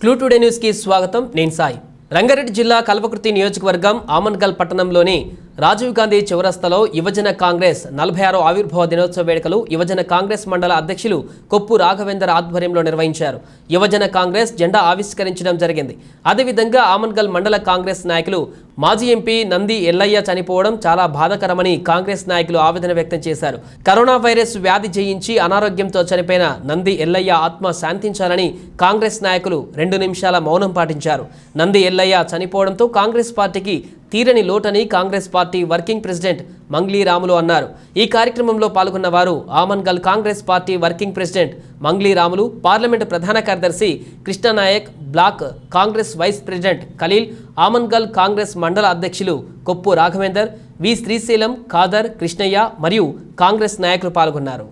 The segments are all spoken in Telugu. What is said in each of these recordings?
క్లూ టుడే న్యూస్కి స్వాగతం నేను సాయి రంగారెడ్డి జిల్లా కల్వకుర్తి నియోజకవర్గం ఆమన్గల్ పట్టణంలోని రాజీవ్ గాంధీ చౌరస్తాలో యువజన కాంగ్రెస్ నలభై ఆరో ఆవిర్భావ దినోత్సవ వేడుకలు యువజన కాంగ్రెస్ మండల అధ్యక్షులు కొప్పు రాఘవేందర్ ఆధ్వర్యంలో నిర్వహించారు యువజన కాంగ్రెస్ జెండా ఆవిష్కరించడం జరిగింది అదేవిధంగా ఆమన్గల్ మండల కాంగ్రెస్ నాయకులు మాజీ ఎంపీ నంది ఎల్లయ్య చనిపోవడం చాలా బాధాకరమని కాంగ్రెస్ నాయకులు ఆవేదన వ్యక్తం చేశారు కరోనా వైరస్ వ్యాధి జయించి అనారోగ్యంతో చనిపోయిన నంది ఎల్లయ్య ఆత్మ శాంతించాలని కాంగ్రెస్ నాయకులు రెండు నిమిషాల మౌనం పాటించారు నంది ఎల్లయ్య చనిపోవడంతో కాంగ్రెస్ పార్టీకి తీరని లోటని Congress party working president Mangli Ramulu అన్నారు ఈ కార్యక్రమంలో పాల్గొన్న వారు Amangal Congress party working president Mangli Ramulu parliament ప్రధాన కార్యదర్శి Krishna Nayak block Congress vice president Khalil Amangal Congress మండల అధ్యక్షులు కొప్పు రాఘవేందర్ వి శ్రీశైలం ఖాదర్ కృష్ణయ్య మరియు కాంగ్రెస్ నాయకులు పాల్గొన్నారు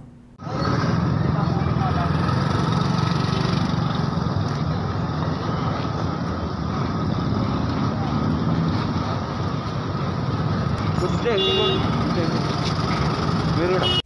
కొద్దిగా ఎక్కువ కొడు. కొద్దిగా ఎక్కువ. మీరు కూడా